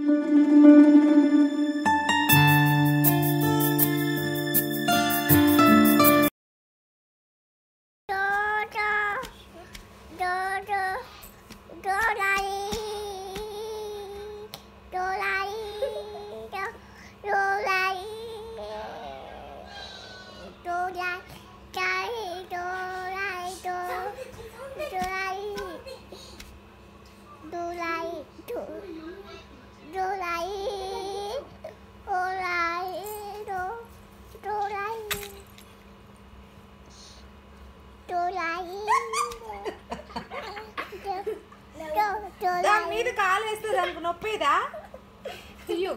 దాని మీద కాలు వేస్తే దానికి నొప్పిదా అయ్యో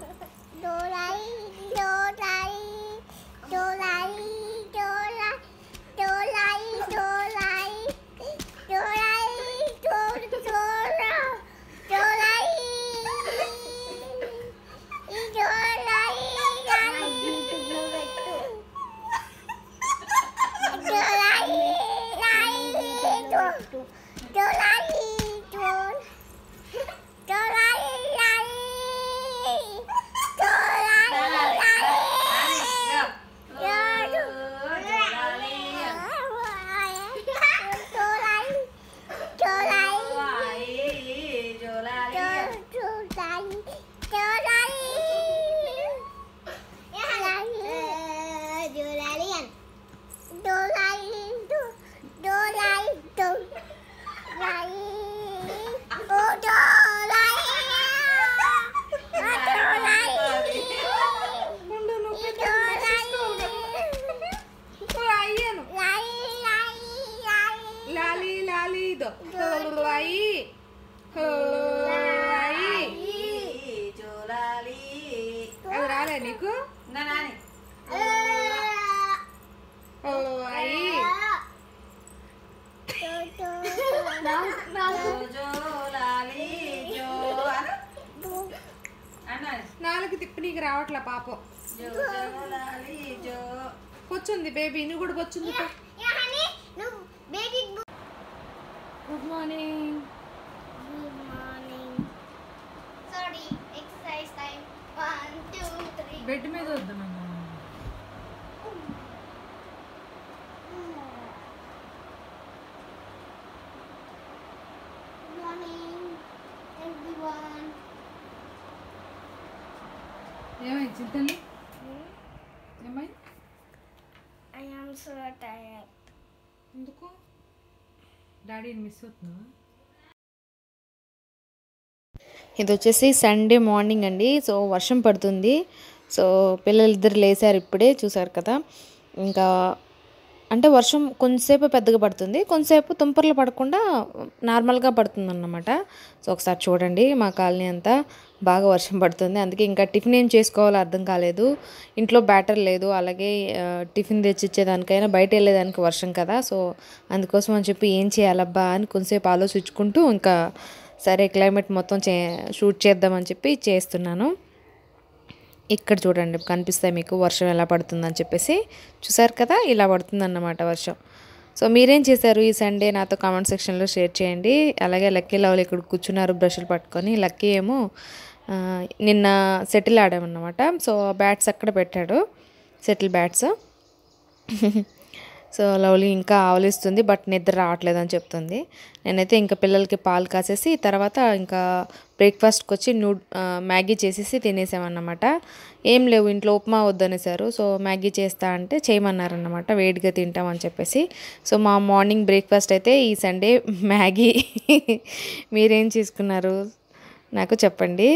ఉండు నొప్పి అయ్యాను లాలి లాలి ఇదో అయ్యి అయ్యి అది రాలే నీకు ఓ అయ్యి నాలుగు తిప్పి నీకు రావట్లే పాపం కూర్చుంది బేబీ నువ్వు కూడా కూర్చుంది good morning Sorry, exercise time. One, two, three. Bed మీద వద్దామన్నా Good morning, everyone. ఏమైంది చింతల్లి ఏమై I am so tired. ఎందుకు డాడీని మిస్ అవుతున్నావా ఇది వచ్చేసి సండే మార్నింగ్ అండి సో వర్షం పడుతుంది సో పిల్లలిద్దరు లేసారు ఇప్పుడే చూసారు కదా ఇంకా అంటే వర్షం కొంతసేపు పెద్దగా పడుతుంది కొంతసేపు తుంపర్లు పడకుండా నార్మల్గా పడుతుంది అన్నమాట సో ఒకసారి చూడండి మా కాలనీ అంతా బాగా వర్షం పడుతుంది అందుకే ఇంకా టిఫిన్ ఏం చేసుకోవాలో అర్థం కాలేదు ఇంట్లో బ్యాటర్ లేదు అలాగే ఆ, టిఫిన్ తెచ్చిచ్చేదానికైనా బయట వెళ్ళేదానికి వర్షం కదా సో అందుకోసం అని చెప్పి ఏం చేయాలబ్బా అని కొంతసేపు ఆలోచించుకుంటూ ఇంకా సరే క్లైమేట్ మొత్తం చే షూట్ చేద్దామని చెప్పి చేస్తున్నాను ఇక్కడ చూడండి కనిపిస్తాయి మీకు వర్షం ఎలా పడుతుందని చెప్పేసి చూసారు కదా ఇలా పడుతుందన్నమాట వర్షం సో మీరేం చేశారు ఈ సండే నాతో కామెంట్ సెక్షన్లో షేర్ చేయండి అలాగే లక్కీ లెవెల్ ఇక్కడ కూర్చున్నారు బ్రష్లు పట్టుకొని లక్కీ ఏమో ఆ, నిన్న సెటిల్ ఆడామన్నమాట సో బ్యాట్స్ అక్కడ పెట్టాడు సెటిల్ బ్యాట్స్ సో లవ్లీ ఇంకా ఆవలిస్తుంది బట్ నిద్ర రావట్లేదు అని చెప్తుంది నేనైతే ఇంకా పిల్లలకి పాలు కాసేసి తర్వాత ఇంకా బ్రేక్ఫాస్ట్కి వచ్చి నూ మ్యాగీ చేసేసి తినేసామన్నమాట ఏం లేవు ఇంట్లో ఉప్మా వద్దనేసారు సో మ్యాగీ చేస్తా అంటే చేయమన్నారన్నమాట వేడిగా తింటామని చెప్పేసి సో మా మార్నింగ్ బ్రేక్ఫాస్ట్ అయితే ఈ సండే మ్యాగీ మీరేం చేసుకున్నారు నాకు చెప్పండి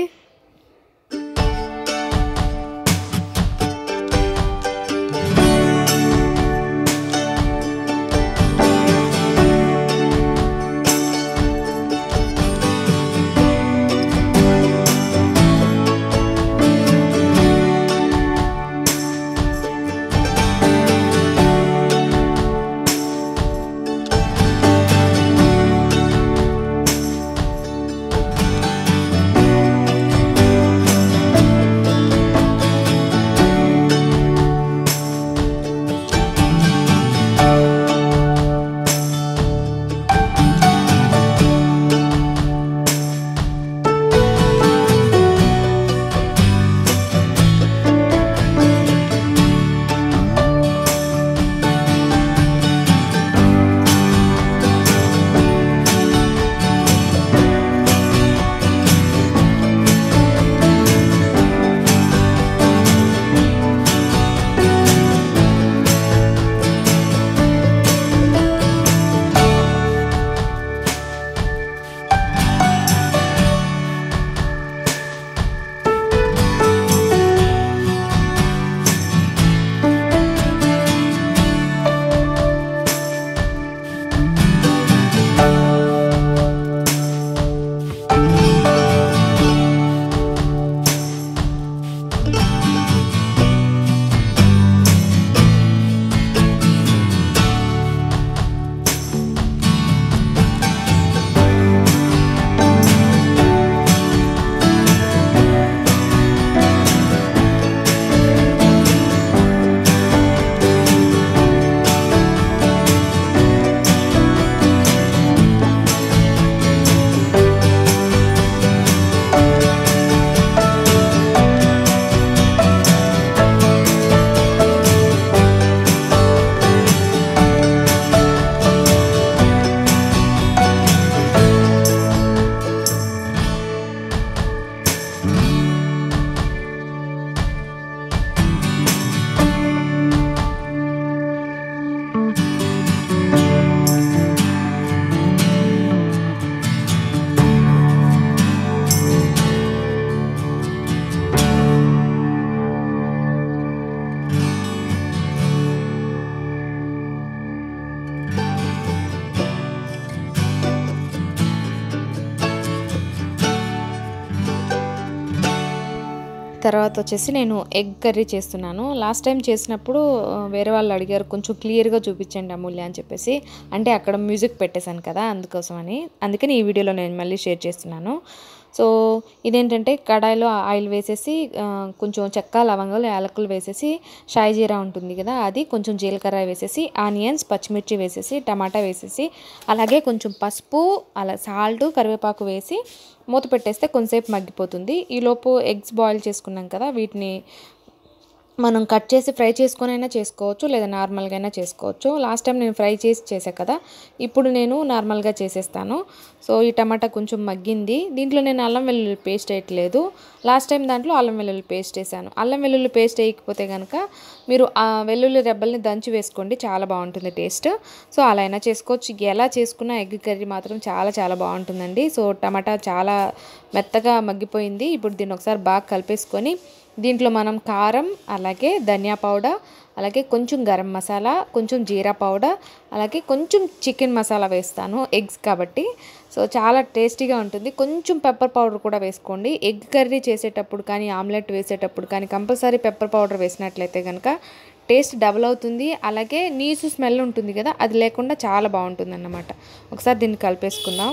తర్వాత వచ్చేసి నేను ఎగ్ కర్రీ చేస్తున్నాను లాస్ట్ టైం చేసినప్పుడు ఆ, వేరే వాళ్ళు అడిగారు కొంచెం క్లియర్గా చూపించండి అమూల్య అని చెప్పేసి అంటే అక్కడ మ్యూజిక్ పెట్టేశాను కదా అందుకోసమని అందుకని ఈ వీడియోలో నేను మళ్ళీ షేర్ చేస్తున్నాను సో ఇదేంటంటే కడాయిలో ఆయిల్ వేసేసి ఆ, కొంచెం చెక్క లవంగాలు యాలకులు వేసేసి షాయి జీరా ఉంటుంది కదా అది కొంచెం జీలకర్ర వేసేసి ఆనియన్స్ పచ్చిమిర్చి వేసేసి టమాటా వేసేసి అలాగే కొంచెం పసుపు అలా సాల్ట్ కరివేపాకు వేసి మూత పెట్టేస్తే కొంతసేపు మగ్గిపోతుంది ఈలోపు ఎగ్స్ బాయిల్ చేసుకున్నాం కదా వీటిని మనం కట్ చేసి ఫ్రై చేసుకొని అయినా చేసుకోవచ్చు లేదా నార్మల్గా అయినా చేసుకోవచ్చు లాస్ట్ టైం నేను ఫ్రై చేసి చేసా కదా ఇప్పుడు నేను నార్మల్గా చేసేస్తాను సో ఈ టమాటా కొంచెం మగ్గింది దీంట్లో నేను అల్లం వెల్లుల్లి పేస్ట్ వేయట్లేదు లాస్ట్ టైం దాంట్లో అల్లం వెల్లుల్లి పేస్ట్ వేసాను అల్లం వెల్లుల్లి పేస్ట్ వేయకపోతే కనుక మీరు ఆ వెల్లుల్లి రెబ్బల్ని దంచి వేసుకోండి చాలా బాగుంటుంది టేస్ట్ సో అలా అయినా చేసుకోవచ్చు ఎలా చేసుకున్న ఎగ్ కర్రీ మాత్రం చాలా చాలా బాగుంటుందండి సో టమాటా చాలా మెత్తగా మగ్గిపోయింది ఇప్పుడు దీన్ని ఒకసారి బాగా కలిపేసుకొని దీంట్లో మనం కారం అలాగే ధనియా పౌడర్ అలాగే కొంచెం గరం మసాలా కొంచెం జీరా పౌడర్ అలాగే కొంచెం చికెన్ మసాలా వేస్తాను ఎగ్స్ కాబట్టి సో చాలా టేస్టీగా ఉంటుంది కొంచెం పెప్పర్ పౌడర్ కూడా వేసుకోండి ఎగ్ కర్రీ చేసేటప్పుడు కానీ ఆమ్లెట్ వేసేటప్పుడు కానీ కంపల్సరీ పెప్పర్ పౌడర్ వేసినట్లయితే కనుక టేస్ట్ డబుల్ అవుతుంది అలాగే నీసు స్మెల్ ఉంటుంది కదా అది లేకుండా చాలా బాగుంటుంది అన్నమాట ఒకసారి దీన్ని కలిపేసుకుందాం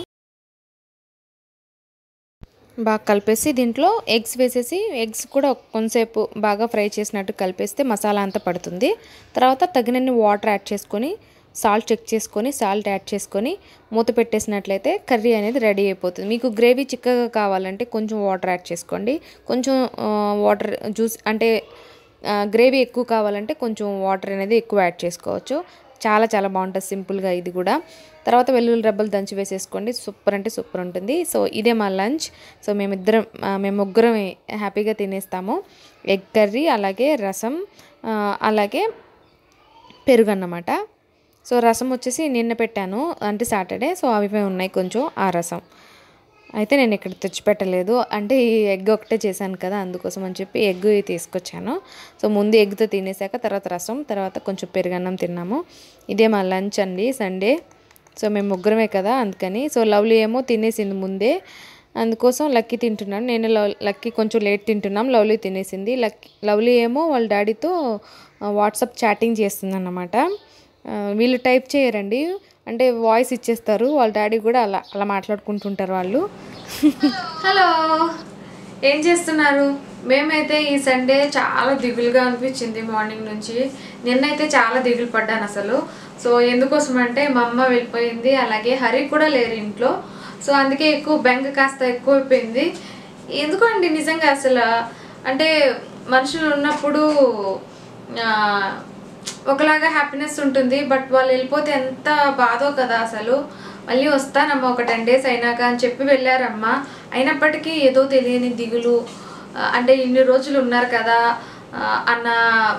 బాగా కలిపేసి దీంట్లో ఎగ్స్ వేసేసి ఎగ్స్ కూడా కొంతసేపు బాగా ఫ్రై చేసినట్టు కలిపేస్తే మసాలా అంతా పడుతుంది తర్వాత తగినన్ని వాటర్ యాడ్ చేసుకొని సాల్ట్ చెక్ చేసుకొని సాల్ట్ యాడ్ చేసుకొని మూత పెట్టేసినట్లయితే కర్రీ అనేది రెడీ అయిపోతుంది మీకు గ్రేవీ చిక్కగా కావాలంటే కొంచెం వాటర్ యాడ్ చేసుకోండి కొంచెం వాటర్ జ్యూస్ అంటే గ్రేవీ ఎక్కువ కావాలంటే కొంచెం వాటర్ అనేది ఎక్కువ యాడ్ చేసుకోవచ్చు చాలా చాలా బాగుంటుంది సింపుల్గా ఇది కూడా తర్వాత వెల్లుల్లి రెబ్బలు దంచి వేసేసుకోండి సూపర్ అంటే సూపర్ ఉంటుంది సో ఇదే మా లంచ్ సో మేమిద్దరం ఆ, మేము ముగ్గురం హ్యాపీగా తినేస్తాము ఎగ్ కర్రీ అలాగే రసం ఆ, అలాగే పెరుగు అన్నమాట సో రసం వచ్చేసి నిన్న పెట్టాను అంటే సాటర్డే సో అవి ఉన్నాయి కొంచెం ఆ రసం అయితే నేను ఇక్కడ తెచ్చిపెట్టలేదు అంటే ఈ ఎగ్ ఒకటే చేశాను కదా అందుకోసం అని చెప్పి ఎగ్ తీసుకొచ్చాను సో ముందు ఎగ్తో తినేసాక తర్వాత రసం తర్వాత కొంచెం పెరుగన్నం తిన్నాము ఇదే మా లంచ్ అండి సండే సో మేము ముగ్గురమే కదా అందుకని సో లవ్లీ ఏమో తినేసింది ముందే అందుకోసం లక్కీ తింటున్నాను నేను లవ్ లక్కీ కొంచెం లేట్ తింటున్నాం లవ్లీ తినేసింది లక్కీ లవ్లీ ఏమో వాళ్ళ డాడీతో వాట్సాప్ చాటింగ్ చేస్తుందన్నమాట ఆ, వీళ్ళు టైప్ చేయరండి అంటే వాయిస్ ఇచ్చేస్తారు వాళ్ళ డాడీ కూడా అలా అలా మాట్లాడుకుంటుంటారు వాళ్ళు హలో ఏం చేస్తున్నారు మేమైతే ఈ సండే చాలా దిగులుగా అనిపించింది మార్నింగ్ నుంచి నిన్నైతే చాలా దిగులు పడ్డాను అసలు సో ఎందుకోసం అంటే మా అమ్మ వెళ్ళిపోయింది అలాగే హరి కూడా లేరు ఇంట్లో సో అందుకే ఎక్కువ బెంగ కాస్త ఎక్కువైపోయింది ఎందుకండి నిజంగా అసలు అంటే మనుషులు ఉన్నప్పుడు ఆ, ఒకలాగా హ్యాపీనెస్ ఉంటుంది బట్ వాళ్ళు వెళ్ళిపోతే ఎంత బాధో కదా అసలు మళ్ళీ వస్తానమ్మా ఒక టెన్ డేస్ అయినాక అని చెప్పి వెళ్ళారమ్మా అయినప్పటికీ ఏదో తెలియని దిగులు ఆ, అంటే ఇన్ని రోజులు ఉన్నారు కదా ఆ, అన్న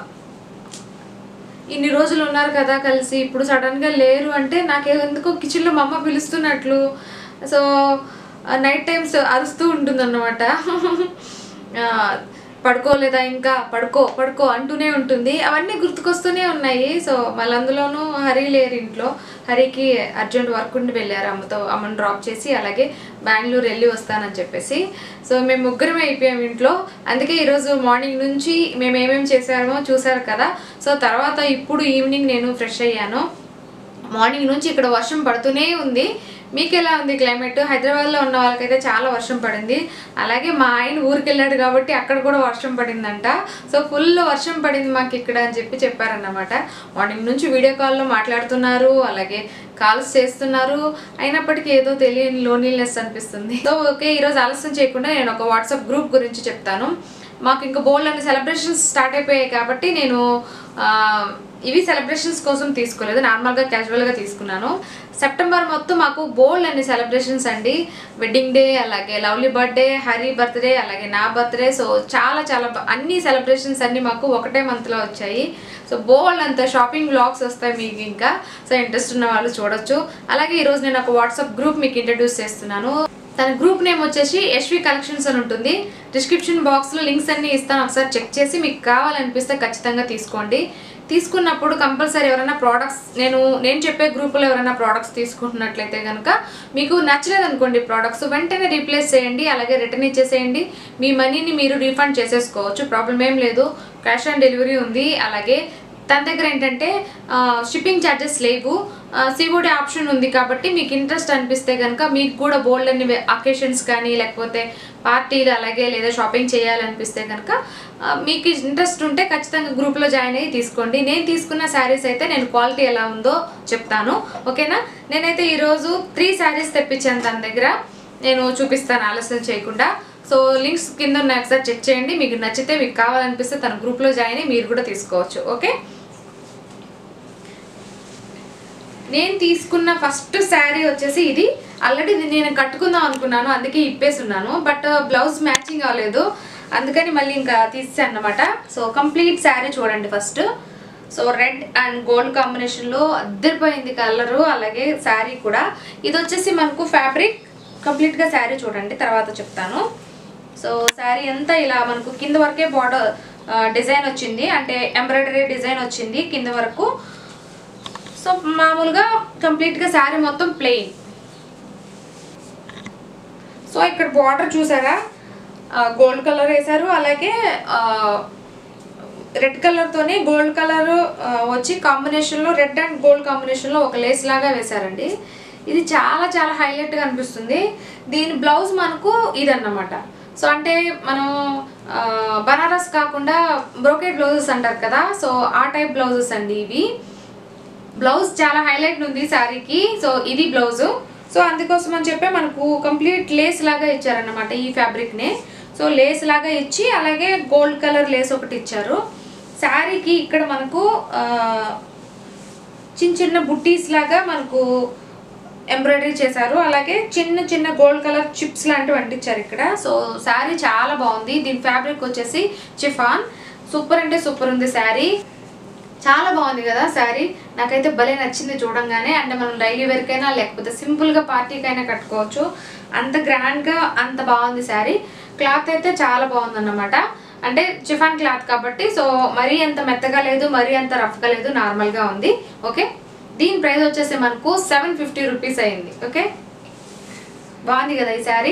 ఇన్ని రోజులు ఉన్నారు కదా కలిసి ఇప్పుడు సడన్గా లేరు అంటే నాకు ఎందుకో కిచెన్లో మా అమ్మ పిలుస్తున్నట్లు సో నైట్ టైమ్స్ అరుస్తూ ఉంటుందన్నమాట ఆ, పడుకోలేదా ఇంకా పడుకో పడుకో అంటూనే ఉంటుంది అవన్నీ గుర్తుకొస్తూనే ఉన్నాయి సో మళ్ళీ అందులోనూ హరి లేరు ఇంట్లో హరికి అర్జెంట్ వర్క్ ఉండి వెళ్ళారు అమ్మతో అమ్మని డ్రాప్ చేసి అలాగే బెంగళూరు వెళ్ళి వస్తానని చెప్పేసి సో మేము ముగ్గురమే అయిపోయాం ఇంట్లో అందుకే ఈరోజు మార్నింగ్ నుంచి మేము ఏమేమి చేసామో చూసారు కదా సో తర్వాత ఇప్పుడు ఈవినింగ్ నేను ఫ్రెష్ అయ్యాను మార్నింగ్ నుంచి ఇక్కడ వర్షం పడుతూనే ఉంది మీకు ఎలా ఉంది క్లైమేట్ హైదరాబాద్లో ఉన్న వాళ్ళకైతే చాలా వర్షం పడింది అలాగే మా ఆయన ఊరికి వెళ్ళాడు కాబట్టి అక్కడ కూడా వర్షం పడిందంట సో ఫుల్ వర్షం పడింది మాకు ఇక్కడ అని చెప్పి చెప్పారన్నమాట మార్నింగ్ నుంచి వీడియో కాల్లో మాట్లాడుతున్నారు అలాగే కాల్స్ చేస్తున్నారు అయినప్పటికీ ఏదో తెలియని లోన్లీనెస్ అనిపిస్తుంది సో ఓకే ఈరోజు ఆలస్యం చేయకుండా నేను ఒక వాట్సాప్ గ్రూప్ గురించి చెప్తాను మాకు ఇంకా బోల్డ్ అనే సెలబ్రేషన్స్ స్టార్ట్ అయిపోయాయి కాబట్టి నేను ఆ, ఇవి సెలబ్రేషన్స్ కోసం తీసుకోలేదు నార్మల్గా క్యాజువల్గా తీసుకున్నాను సెప్టెంబర్ మొత్తం మాకు బోల్డ్ అనే సెలబ్రేషన్స్ అండి వెడ్డింగ్ డే అలాగే లవ్లీ బర్త్డే హరి బర్త్డే అలాగే నా బర్త్డే సో చాలా చాలా బ- అన్ని సెలబ్రేషన్స్ అన్ని మాకు ఒకటే మంత్లో వచ్చాయి సో బోల్డ్ అంత షాపింగ్ బ్లాగ్స్ వస్తాయి మీకు ఇంకా సో ఇంట్రెస్ట్ ఉన్న వాళ్ళు చూడొచ్చు అలాగే ఈరోజు నేను ఒక వాట్సాప్ గ్రూప్ మీకు ఇంట్రడ్యూస్ చేస్తున్నాను తన గ్రూప్ నేమ్ వచ్చేసి యశ్వి కలెక్షన్స్ అని ఉంటుంది డిస్క్రిప్షన్ బాక్స్లో లింక్స్ అన్ని ఇస్తాను ఒకసారి చెక్ చేసి మీకు కావాలనిపిస్తే ఖచ్చితంగా తీసుకోండి తీసుకున్నప్పుడు కంపల్సరీ ఎవరైనా ప్రోడక్ట్స్ నేను నేను చెప్పే గ్రూపులో ఎవరైనా ప్రోడక్ట్స్ తీసుకుంటున్నట్లయితే కనుక మీకు నచ్చలేదు అనుకోండి ప్రోడక్ట్స్ వెంటనే రీప్లేస్ చేయండి అలాగే రిటర్న్ ఇచ్చేసేయండి మీ మనీని మీరు రీఫండ్ చేసేసుకోవచ్చు ప్రాబ్లం ఏం లేదు క్యాష్ ఆన్ డెలివరీ ఉంది అలాగే తన దగ్గర ఏంటంటే షిప్పింగ్ ఛార్జెస్ లేవు సిఓడి ఆప్షన్ ఉంది కాబట్టి మీకు ఇంట్రెస్ట్ అనిపిస్తే కనుక మీకు కూడా బోల్డ్ అన్ని అకేషన్స్ కానీ లేకపోతే పార్టీలు అలాగే లేదా షాపింగ్ చేయాలనిపిస్తే కనుక ఆ, మీకు ఇంట్రెస్ట్ ఉంటే ఖచ్చితంగా గ్రూప్లో జాయిన్ అయ్యి తీసుకోండి నేను తీసుకున్న శారీస్ అయితే నేను క్వాలిటీ ఎలా ఉందో చెప్తాను ఓకేనా నేనైతే ఈరోజు త్రీ శారీస్ తెప్పించాను తన దగ్గర నేను చూపిస్తాను ఆలస్యం చేయకుండా సో లింక్స్ కింద ఉన్నాయి ఒకసారి చెక్ చేయండి మీకు నచ్చితే మీకు కావాలనిపిస్తే తన గ్రూప్లో జాయిన్ అయ్యి మీరు కూడా తీసుకోవచ్చు ఓకే నేను తీసుకున్న ఫస్ట్ శారీ వచ్చేసి ఇది ఆల్రెడీ ఇది నేను కట్టుకుందాం అనుకున్నాను అందుకే ఇప్పేసి ఉన్నాను బట్ బ్లౌజ్ మ్యాచింగ్ అవ్వలేదు అందుకని మళ్ళీ ఇంకా తీసాను అనమాట సో కంప్లీట్ శారీ చూడండి first so red and gold కాంబినేషన్లో అద్దరిపోయింది కలరు అలాగే శారీ కూడా ఇది వచ్చేసి మనకు ఫ్యాబ్రిక్ కంప్లీట్గా శారీ చూడండి తర్వాత చెప్తాను సో శారీ అంతా ఇలా మనకు కింద వరకే బార్డర్ డిజైన్ వచ్చింది అంటే ఎంబ్రాయిడరీ డిజైన్ వచ్చింది కింద వరకు సో మామూలుగా కంప్లీట్గా శారీ మొత్తం ప్లెయిన్ సో ఇక్కడ బార్డర్ చూసారా గోల్డ్ కలర్ వేశారు అలాగే రెడ్ కలర్తోనే గోల్డ్ కలర్ వచ్చి కాంబినేషన్లో రెడ్ అండ్ గోల్డ్ కాంబినేషన్లో ఒక లేస్ లాగా వేశారండి ఇది చాలా చాలా హైలైట్గా అనిపిస్తుంది దీని బ్లౌజ్ మనకు ఇదన్నమాట సో అంటే మనం ఆ, బనారస్ కాకుండా బ్రోకెట్ బ్లౌజెస్ అంటారు కదా సో ఆ టైప్ బ్లౌజెస్ అండి ఇవి బ్లౌజ్ చాలా హైలైట్ ఉంది శారీకి సో ఇది బ్లౌజ్ సో అందుకోసం అని చెప్పి మనకు కంప్లీట్ లేస్ లాగా ఇచ్చారన్నమాట ఈ ఫ్యాబ్రిక్నే సో లేస్ లాగా ఇచ్చి అలాగే గోల్డ్ కలర్ లేస్ ఒకటి ఇచ్చారు శారీకి ఇక్కడ మనకు ఆ, చిన్న చిన్న బుట్టీస్ లాగా మనకు ఎంబ్రాయిడరీ చేశారు అలాగే చిన్న చిన్న గోల్డ్ కలర్ చిప్స్ లాంటివి అంటించారు ఇక్కడ సో శారీ చాలా బాగుంది దీని ఫ్యాబ్రిక్ వచ్చేసి చిఫాన్ సూపర్ అంటే సూపర్ ఉంది శారీ చాలా బాగుంది కదా శారీ నాకైతే భలే నచ్చింది చూడంగానే అంటే మనం డైలీ వేర్కైనా లేకపోతే సింపుల్గా పార్టీకైనా కట్టుకోవచ్చు అంత గ్రాండ్గా అంత బాగుంది శారీ క్లాత్ అయితే చాలా బాగుందన్నమాట అంటే చిఫాన్ క్లాత్ కాబట్టి సో మరీ అంత మెత్తగా లేదు మరీ అంత రఫ్గా లేదు నార్మల్గా ఉంది ఓకే దీని ప్రైస్ వచ్చేసి మనకు సెవెన్ ఫిఫ్టీ రూపీస్ అయింది ఓకే బాగుంది కదా ఈ శారీ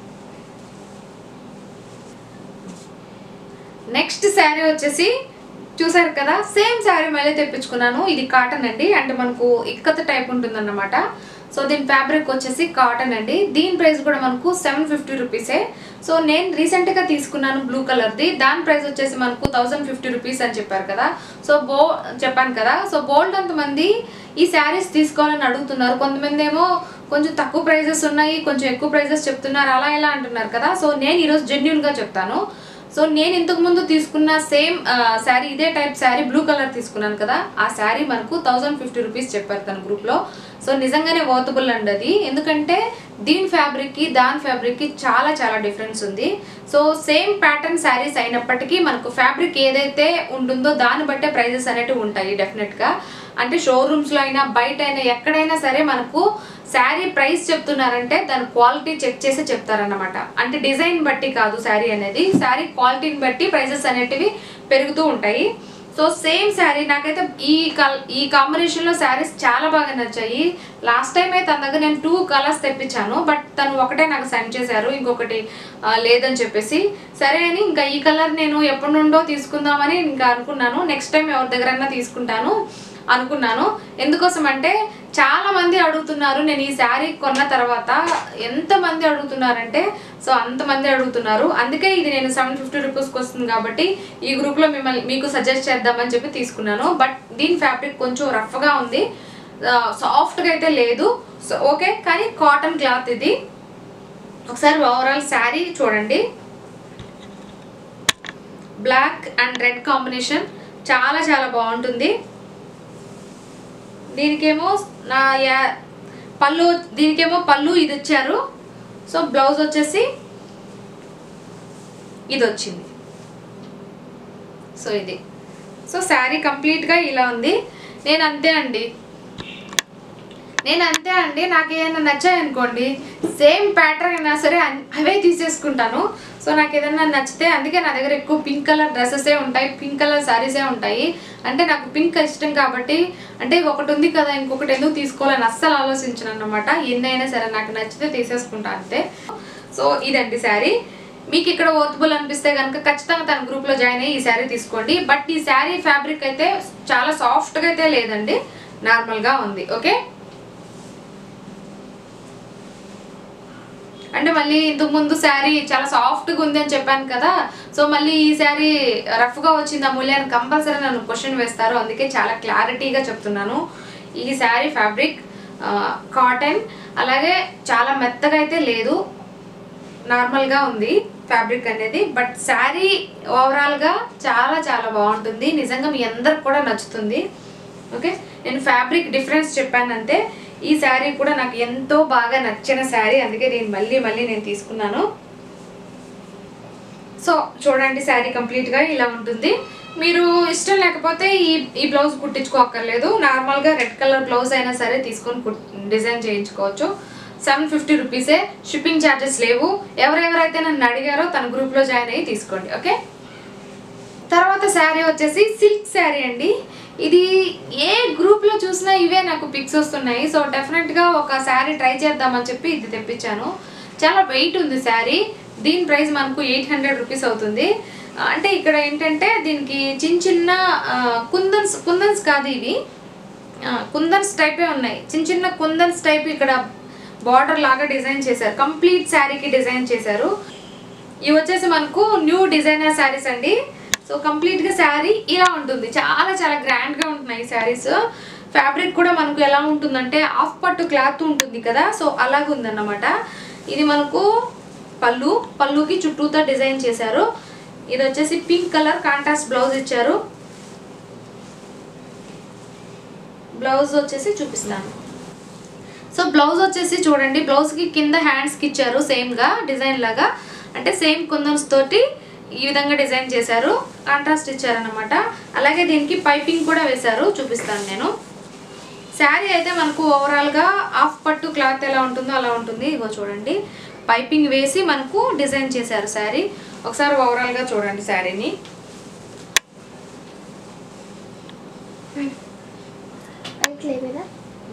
నెక్స్ట్ శారీ వచ్చేసి చూసారు కదా సేమ్ శారీ మళ్ళీ తెప్పించుకున్నాను ఇది కాటన్ అండి అంటే మనకు ఇక్కత టైప్ ఉంటుందన్నమాట సో దీని ఫ్యాబ్రిక్ వచ్చేసి కాటన్ అండి దీని ప్రైస్ కూడా మనకు సెవెన్ ఫిఫ్టీ రూపీసే సో నేను రీసెంట్గా తీసుకున్నాను బ్లూ కలర్ది దాని ప్రైస్ వచ్చేసి మనకు థౌజండ్ ఫిఫ్టీ రూపీస్ అని చెప్పారు కదా సో బో చెప్పాను కదా సో బోల్డ్ అంతమంది ఈ శారీస్ తీసుకోవాలని అడుగుతున్నారు కొంతమంది ఏమో కొంచెం తక్కువ ప్రైజెస్ ఉన్నాయి కొంచెం ఎక్కువ ప్రైజెస్ చెప్తున్నారు అలా ఇలా అంటున్నారు కదా సో నేను ఈరోజు జెన్యున్గా చెప్తాను సో నేను ఇంతకు ముందు తీసుకున్న సేమ్ శారీ ఇదే టైప్ శారీ బ్లూ కలర్ తీసుకున్నాను కదా ఆ శారీ మనకు థౌజండ్ ఫిఫ్టీ రూపీస్ చెప్పారు తన గ్రూప్లో సో నిజంగానే వర్తబుల్ అండి అది ఎందుకంటే దీని ఫ్యాబ్రిక్కి దాని ఫ్యాబ్రిక్కి చాలా చాలా డిఫరెన్స్ ఉంది సో సేమ్ ప్యాటర్న్ శారీస్ అయినప్పటికీ మనకు ఫ్యాబ్రిక్ ఏదైతే ఉంటుందో దాన్ని బట్టే ప్రైజెస్ అనేటివి ఉంటాయి డెఫినెట్గా అంటే షోరూమ్స్లో అయినా బయట అయినా ఎక్కడైనా సరే మనకు శారీ ప్రైస్ చెప్తున్నారంటే దాని క్వాలిటీ చెక్ చేసి చెప్తారన్నమాట అంటే డిజైన్ బట్టి కాదు శారీ అనేది శారీ క్వాలిటీని బట్టి ప్రైజెస్ అనేటివి పెరుగుతూ ఉంటాయి సో సేమ్ శారీ నాకైతే ఈ కల్ ఈ కాంబినేషన్లో శారీస్ చాలా బాగా నచ్చాయి లాస్ట్ టైం అయితే తన దగ్గర నేను టూ కలర్స్ తెప్పించాను బట్ తను ఒకటే నాకు సెండ్ చేశారు ఇంకొకటి ఆ, లేదని చెప్పేసి సరే అని ఇంకా ఈ కలర్ నేను ఎప్పటి నుండో తీసుకుందామని ఇంకా అనుకున్నాను నెక్స్ట్ టైం ఎవరి దగ్గరన్నా తీసుకుంటాను అనుకున్నాను ఎందుకోసం అంటే చాలా మంది అడుగుతున్నారు నేను ఈ శారీ కొన్న తర్వాత ఎంతమంది అడుగుతున్నారంటే సో అంతమంది అడుగుతున్నారు అందుకే ఇది నేను సెవెన్ ఫిఫ్టీ రూపీస్కి వస్తుంది కాబట్టి ఈ గ్రూప్లో మిమ్మల్ని మీకు సజెస్ట్ చేద్దామని చెప్పి తీసుకున్నాను బట్ దీని ఫ్యాబ్రిక్ కొంచెం రఫ్గా ఉంది సాఫ్ట్గా అయితే లేదు సో ఓకే కానీ కాటన్ క్లాత్ ఇది ఒకసారి ఓవరాల్ శారీ చూడండి బ్లాక్ అండ్ రెడ్ కాంబినేషన్ చాలా చాలా బాగుంటుంది దీనికేమో నా యా పళ్ళు దీనికేమో పళ్ళు ఇది ఇచ్చారు సో బ్లౌజ్ వచ్చేసి ఇది వచ్చింది సో ఇది సో శారీ కంప్లీట్గా ఇలా ఉంది నేను అంతే అండి నేను అంతే అండి నాకు ఏదైనా నచ్చాయి అనుకోండి సేమ్ ప్యాటర్న్ అయినా సరే అన్- అవే తీసేసుకుంటాను సో నాకు ఏదైనా నచ్చితే అందుకే నా దగ్గర ఎక్కువ పింక్ కలర్ డ్రెస్సెసే ఉంటాయి పింక్ కలర్ శారీసే ఉంటాయి అంటే నాకు పింక్ ఇష్టం కాబట్టి అంటే ఒకటి ఉంది కదా ఇంకొకటి ఎందుకు తీసుకోవాలని అస్సలు ఆలోచించను అనమాట ఎన్నైనా సరే నాకు నచ్చితే తీసేసుకుంటా అంతే సో ఇదండి శారీ మీకు ఇక్కడ ఓతుబుల్ అనిపిస్తే కనుక ఖచ్చితంగా తన గ్రూప్లో జాయిన్ అయ్యి ఈ శారీ తీసుకోండి బట్ ఈ శారీ ఫ్యాబ్రిక్ అయితే చాలా సాఫ్ట్గా అయితే లేదండి నార్మల్గా ఉంది ఓకే అంటే మళ్ళీ ఇంతకు ముందు శారీ చాలా సాఫ్ట్గా ఉంది అని చెప్పాను కదా సో మళ్ళీ ఈ శారీ రఫ్గా వచ్చింది అమూల్య అని కంపల్సరీ నన్ను క్వశ్చన్ వేస్తారు అందుకే చాలా క్లారిటీగా చెప్తున్నాను ఈ శారీ ఫ్యాబ్రిక్ కాటన్ అలాగే చాలా మెత్తగా అయితే లేదు నార్మల్గా ఉంది ఫ్యాబ్రిక్ అనేది బట్ శారీ ఓవరాల్గా చాలా చాలా బాగుంటుంది నిజంగా మీ అందరికి కూడా నచ్చుతుంది ఓకే నేను ఫ్యాబ్రిక్ డిఫరెన్స్ చెప్పానంటే ఈ శారీ కూడా నాకు ఎంతో బాగా నచ్చిన శారీ అందుకే నేను మళ్ళీ మళ్ళీ నేను తీసుకున్నాను సో చూడండి శారీ కంప్లీట్గా ఇలా ఉంటుంది మీరు ఇష్టం లేకపోతే ఈ ఈ బ్లౌజ్ కుట్టించుకోక్కర్లేదు నార్మల్గా రెడ్ కలర్ బ్లౌజ్ అయినా సరే తీసుకొని కుట్ డిజైన్ చేయించుకోవచ్చు సెవెన్ ఫిఫ్టీ రూపీసే షిప్పింగ్ ఛార్జెస్ లేవు ఎవరెవరైతే నన్ను అడిగారో తన గ్రూప్లో జాయిన్ అయ్యి తీసుకోండి ఓకే తర్వాత శారీ వచ్చేసి సిల్క్ శారీ అండి ఇది ఏ గ్రూప్లో చూసినా ఇవే నాకు పిక్స్ వస్తున్నాయి సో డెఫినెట్గా ఒక శారీ ట్రై చేద్దామని చెప్పి ఇది తెప్పించాను చాలా వెయిట్ ఉంది శారీ దీని ప్రైస్ మనకు ఎయిట్ హండ్రెడ్ రూపీస్ అవుతుంది ఆ, అంటే ఇక్కడ ఏంటంటే దీనికి చిన్న చిన్న ఆ, కుందన్స్ కుందన్స్ కాదు ఇవి ఆ, కుందన్స్ టైపే ఉన్నాయి చిన్న చిన్న కుందన్స్ టైప్ ఇక్కడ బార్డర్ లాగా డిజైన్ చేశారు కంప్లీట్ శారీకి డిజైన్ చేశారు ఇవి వచ్చేసి మనకు న్యూ డిజైనర్ శారీస్ అండి సో కంప్లీట్ గా శారీ ఇలా ఉంటుంది చాలా చాలా గ్రాండ్ గా ఉంటున్నాయి ఈ శారీస్ ఫ్యాబ్రిక్ కూడా మనకు ఎలా ఉంటుందంటే ఆఫ్ పట్టు క్లాత్ ఉంటుంది కదా సో అలాగ ఉందన్నమాట ఇది మనకు పళ్ళు పళ్ళుకి చుట్టూతో డిజైన్ చేశారు ఇది వచ్చేసి పింక్ కలర్ కాంట్రాస్ట్ బ్లౌజ్ ఇచ్చారు బ్లౌజ్ వచ్చేసి చూపిస్తాను సో బ్లౌజ్ వచ్చేసి చూడండి బ్లౌజ్కి కింద హ్యాండ్స్కి ఇచ్చారు సేమ్గా డిజైన్ లాగా అంటే సేమ్ కుందన్స్ తోటి ఈ విధంగా డిజైన్ చేశారు కాంట్రాస్ట్ ఇచ్చారనమాట అలాగే దీనికి పైపింగ్ కూడా వేశారు చూపిస్తాను నేను శారీ అయితే మనకు ఓవరాల్గా హాఫ్ పట్టు క్లాత్ ఎలా ఉంటుందో అలా ఉంటుంది ఇగో చూడండి పైపింగ్ వేసి మనకు డిజైన్ చేశారు శారీ ఒకసారి ఓవరాల్గా చూడండి శారీని పైకి లేవేదా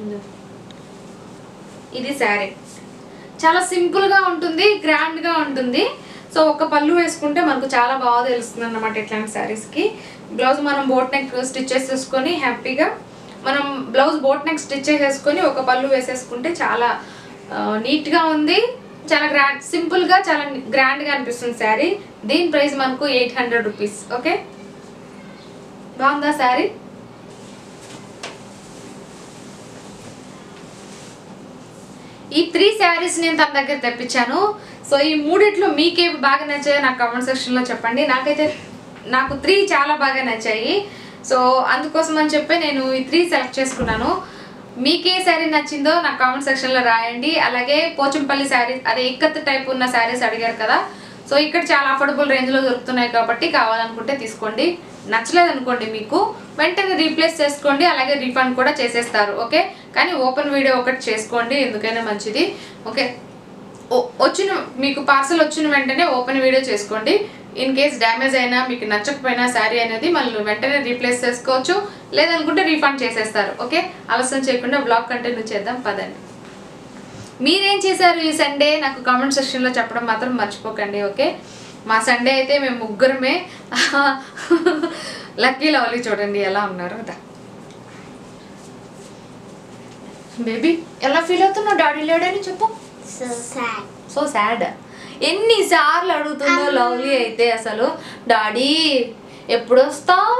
ఇది శారీ చాలా సింపుల్గా ఉంటుంది గ్రాండ్గా ఉంటుంది సో ఒక పళ్ళు వేసుకుంటే మనకు చాలా బాగా తెలుస్తుంది అన్నమాట ఇట్లాంటి శారీస్కి బ్లౌజ్ మనం బోట్ నెక్ స్టిచ్ చేసేసుకొని హ్యాపీగా మనం బ్లౌజ్ బోట్ నెక్ స్టిచ్ చేసేసుకొని ఒక పళ్ళు వేసేసుకుంటే చాలా నీట్గా ఉంది చాలా గ్రాండ్ సింపుల్గా చాలా గ్రాండ్గా అనిపిస్తుంది శారీ దీని ప్రైస్ మనకు ఎయిట్ హండ్రెడ్ రూపీస్ ఓకే బాగుందా శారీ ఈ త్రీ శారీస్ నేను తన దగ్గర తెప్పించాను సో ఈ మూడిట్లో మీకే బాగా నచ్చాయో నాకు కామెంట్ సెక్షన్లో చెప్పండి నాకైతే నాకు త్రీ చాలా బాగా నచ్చాయి సో అందుకోసం అని చెప్పి నేను ఈ త్రీ సెలెక్ట్ చేసుకున్నాను మీకే శారీ నచ్చిందో నాకు కామెంట్ సెక్షన్లో రాయండి అలాగే పోచంపల్లి శారీస్ అదే ఇక్కత్ టైప్ ఉన్న శారీస్ అడిగారు కదా సో ఇక్కడ చాలా అఫోర్డబుల్ రేంజ్లో దొరుకుతున్నాయి కాబట్టి కావాలనుకుంటే తీసుకోండి నచ్చలేదు అనుకోండి మీకు వెంటనే రీప్లేస్ చేసుకోండి అలాగే రీఫండ్ కూడా చేసేస్తారు ఓకే కానీ ఓపెన్ వీడియో ఒకటి చేసుకోండి ఎందుకైనా మంచిది ఓకే ఓ- వచ్చిన మీకు పార్సల్ వచ్చిన వెంటనే ఓపెన్ వీడియో చేసుకోండి ఇన్ కేస్ డ్యామేజ్ అయినా మీకు నచ్చకపోయినా శారీ అనేది మళ్ళీ వెంటనే రీప్లేస్ చేసుకోవచ్చు లేదనుకుంటే రీఫండ్ చేసేస్తారు ఓకే ఆలస్యం చేయకుండా బ్లాగ్ కంటిన్యూ చేద్దాం పదండి మీరేం చేశారు ఈ సండే నాకు కామెంట్ సెక్షన్లో చెప్పడం మాత్రం మర్చిపోకండి ఓకే మా సండే అయితే మేము ముగ్గురమే లక్కీ లవ్లీ చూడండి ఎలా ఉన్నారు కదా బేబీ ఎలా ఫీల్ అవుతున్నావు డాడీ లేడని చెప్పు సో సాడ్ సో సాడ్ ఎన్నిసార్లు అడుగుతుందో లవ్లీ అయితే అసలు డాడీ ఎప్పుడు వస్తావు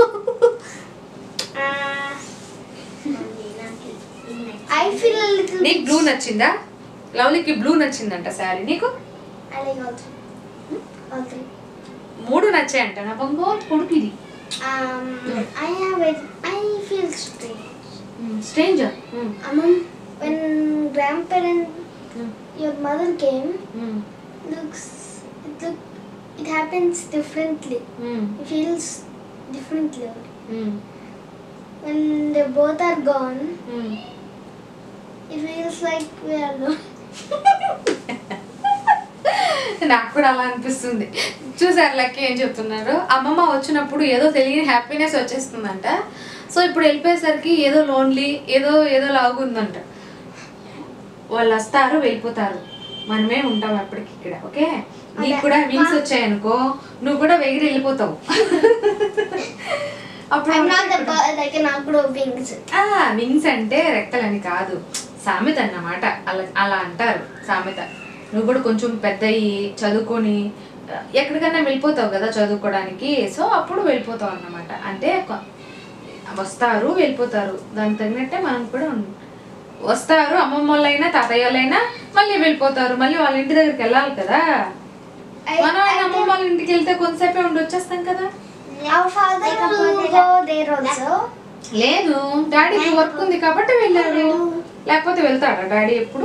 ఐ ఫీల్ a little నీకు బ్లూ నచ్చిందా లవ్లీకి బ్లూ నచ్చిందంట శారీ నీకు I like all three. All three. మూడు నచ్చాయంట నా బంగారు కొడుకు ఇది Um, I have it. I feel strange. Stranger Um, when grandparent, your mother came, looks it look it happens differently. It feels differently. When they both are gone, It feels like we are alone. నాకు కూడా అలా అనిపిస్తుంది చూసారు lucky ఏం చెప్తున్నారు అమ్మమ్మ వచ్చినప్పుడు ఏదో తెలియని హ్యాపీనెస్ వచ్చేస్తుందంట సో ఇప్పుడు వెళ్ళిపోయేసరికి ఏదో లోన్లీ ఏదో ఏదో లాగుందంట వాళ్ళు వస్తారు వెళ్ళిపోతారు మనమే ఉంటాం అప్పటికి ఇక్కడ ఓకే నీకు కూడా వింగ్స్ వచ్చాయనుకో నువ్వు కూడా వెగిరి వెళ్ళిపోతావు అప్పుడు I'm not the bird, like an agro wings. ఆ వింగ్స్ అంటే రెక్కలని కాదు సామెత అన్నమాట అలా అలా అంటారు సామెత నువ్వు కూడా కొంచెం పెద్దయి చదువుకొని ఆ, ఎక్కడికైనా వెళ్ళిపోతావు కదా చదువుకోవడానికి సో అప్పుడు వెళ్ళిపోతావు అన్నమాట అంటే కొ- వస్తారు వెళ్ళిపోతారు దానికి తగినట్టే మనం కూడా ఉం- వస్తారు అమ్మమ్మ వాళ్ళైనా తాతయ్య వాళ్ళైనా మళ్ళీ వెళ్ళిపోతారు మళ్ళీ వాళ్ళ ఇంటి దగ్గరికి వెళ్ళాలి కదా I- మనం ఆయన అమ్మమ్మ వాళ్ళ ఇంటికి వెళ్తే కొంతసేపే ఉండి వచ్చేస్తాం కదా Our father will go there also. లేదు డాడీకి వర్క్ ఉంది కాబట్టి వెళ్ళాడు లేకపోతే వెళ్తాడా డాడీ ఎప్పుడు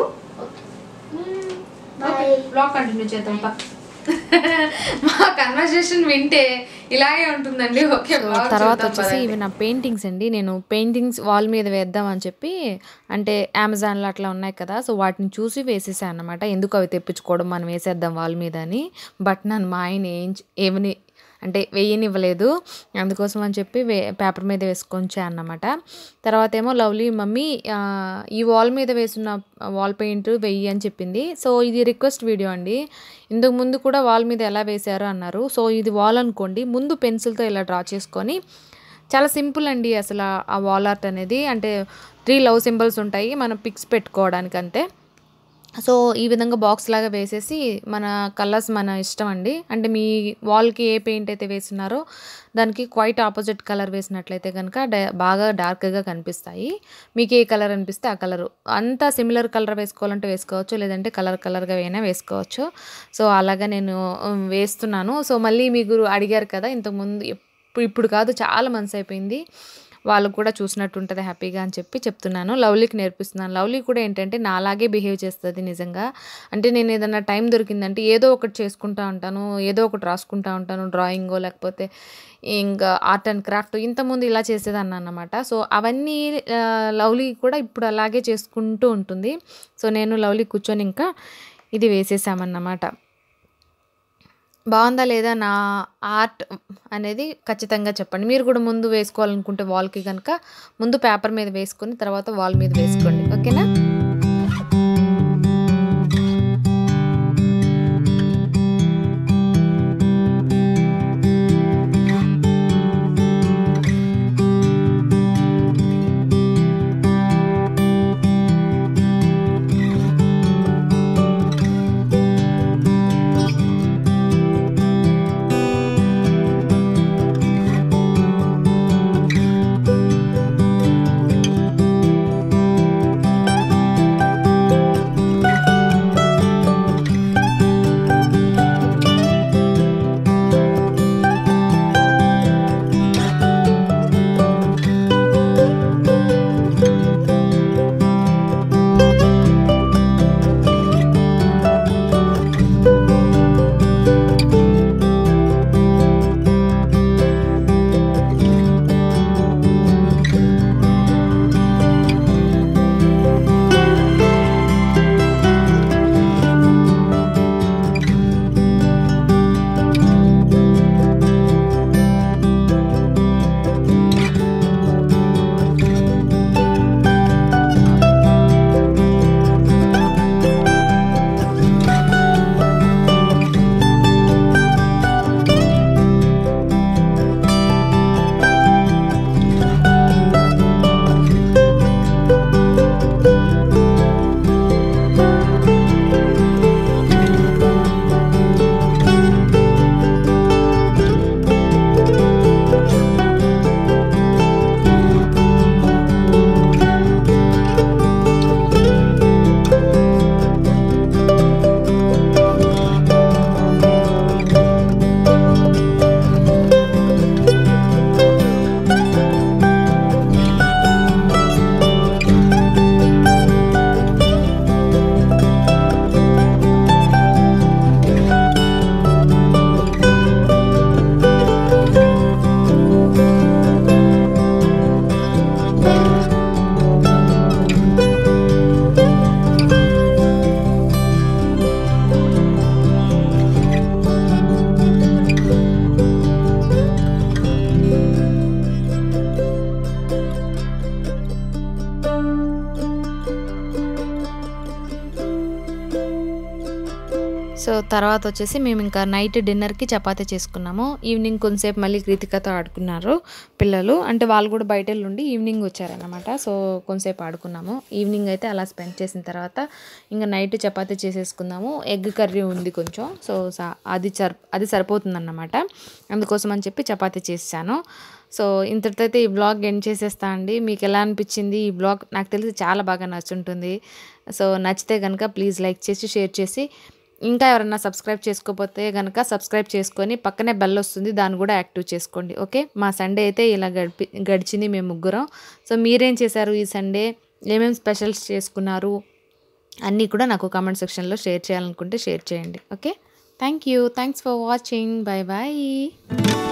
Bye. బ్లాగ్ కంటిన్యూ చేద్దాం పా మా కన్వర్సేషన్ వింటే ఇలాగే ఉంటుందండి ఓకే సో vlog తర్వాత చూద్దాం వచ్చేసి పదండి. ఇవి నా పెయింటింగ్స్ అండి నేను పెయింటింగ్స్ వాల్ మీద వేద్దాం అని చెప్పి అంటే అమెజాన్లో అట్లా ఉన్నాయి కదా సో వాటిని చూసి వేసేసాను అనమాట ఎందుకు అవి తెప్పించుకోవడం మనం వేసేద్దాం వాల్ మీద అని బట్ నన్ను మా ఆయన ఏం ఏమని అంటే వేయనివ్వలేదు అందుకోసం అని చెప్పి వే పేపర్ మీద వేసుకొంచా అన్నమాట తర్వాత ఏమో లవ్లీ మమ్మీ ఆ, ఈ వాల్ మీద వేసిన వాల్ పెయింట్ వెయ్యి అని చెప్పింది సో ఇది రిక్వెస్ట్ వీడియో అండి ఇంతకు ముందు కూడా వాల్ మీద ఎలా వేశారు అన్నారు సో ఇది వాల్ అనుకోండి ముందు పెన్సిల్తో ఇలా డ్రా చేసుకొని చాలా సింపుల్ అండి అసలు ఆ- ఆ వాల్ ఆర్ట్ అనేది అంటే త్రీ లవ్ సింబల్స్ ఉంటాయి మనం పిక్స్ పెట్టుకోవడానికి అంతే సో ఈ విధంగా బాక్స్ లాగా వేసేసి మన కలర్స్ మన ఇష్టం అండి అంటే మీ వాల్కి ఏ పెయింట్ అయితే వేస్తున్నారో దానికి క్వైట్ ఆపోజిట్ కలర్ వేసినట్లయితే కనుక డా- బాగా డార్క్గా కనిపిస్తాయి మీకు ఏ కలర్ అనిపిస్తే ఆ కలర్ అంతా సిమిలర్ కలర్ వేసుకోవాలంటే వేసుకోవచ్చు లేదంటే కలర్ కలర్గా అయినా వేసుకోవచ్చు సో అలాగా నేను ఉమ్, వేస్తున్నాను సో మళ్ళీ మీకు అడిగారు కదా ఇంతకుముందు ఎప్పుడు ఇప్పుడు కాదు చాలా మంత్స్ అయిపోయింది వాళ్ళకు కూడా చూసినట్టు ఉంటుంది హ్యాపీగా అని చెప్పి చెప్తున్నాను లవ్లీకి నేర్పిస్తున్నాను లవ్లీ కూడా ఏంటంటే నాలాగే బిహేవ్ చేస్తుంది నిజంగా అంటే నేను ఏదైనా టైం దొరికిందంటే ఏదో ఒకటి చేసుకుంటా ఉంటాను ఏదో ఒకటి రాసుకుంటా ఉంటాను డ్రాయింగో లేకపోతే ఇంకా ఆర్ట్ అండ్ క్రాఫ్ట్ ఇంతకుముందు ఇలా చేసేదాన్ని అన్నమాట సో అవన్నీ ఆ, లవ్లీ కూడా ఇప్పుడు అలాగే చేసుకుంటూ ఉంటుంది సో నేను లవ్లీ కూర్చొని ఇంకా ఇది వేసేసామన్నమాట బాగుందా లేదా నా ఆర్ట్ అనేది ఖచ్చితంగా చెప్పండి మీరు కూడా ముందు వేసుకోవాలనుకుంటే వాల్కి కనుక ముందు పేపర్ మీద వేసుకొని తర్వాత వాల్ మీద వేసుకోండి ఓకేనా తర్వాత వచ్చేసి మేము ఇంకా నైట్ డిన్నర్కి చపాతీ చేసుకున్నాము ఈవినింగ్ కొంతసేపు మళ్ళీ కృతికతో ఆడుకున్నారు పిల్లలు అంటే వాళ్ళు కూడా బయట ఉండి ఈవినింగ్ వచ్చారనమాట సో కొంతసేపు ఆడుకున్నాము ఈవినింగ్ అయితే అలా స్పెండ్ చేసిన తర్వాత ఇంకా నైట్ చపాతీ చేసేసుకుందాము ఎగ్ కర్రీ ఉంది కొంచెం సో సా- అది సర్ అది సరిపోతుందన్నమాట అందుకోసం అని చెప్పి చపాతీ చేసాను సో ఇంతటితో అయితే ఈ బ్లాగ్ ఎండ్ చేసేస్తా అండి మీకు ఎలా అనిపించింది ఈ బ్లాగ్ నాకు తెలిసి చాలా బాగా నచ్చుంటుంది సో నచ్చితే కనుక ప్లీజ్ లైక్ చేసి షేర్ చేసి ఇంకా ఎవరైనా సబ్స్క్రైబ్ చేసుకోకపోతే కనుక సబ్స్క్రైబ్ చేసుకొని పక్కనే బెల్ వస్తుంది దాన్ని కూడా యాక్టివ్ చేసుకోండి ఓకే మా సండే అయితే ఇలా గడిపి గడిచింది మేము ముగ్గురం సో మీరేం చేశారు ఈ సండే ఏమేమి స్పెషల్స్ చేసుకున్నారు అన్నీ కూడా నాకు కామెంట్ సెక్షన్లో షేర్ చేయాలనుకుంటే షేర్ చేయండి okay thank you thanks for watching bye bye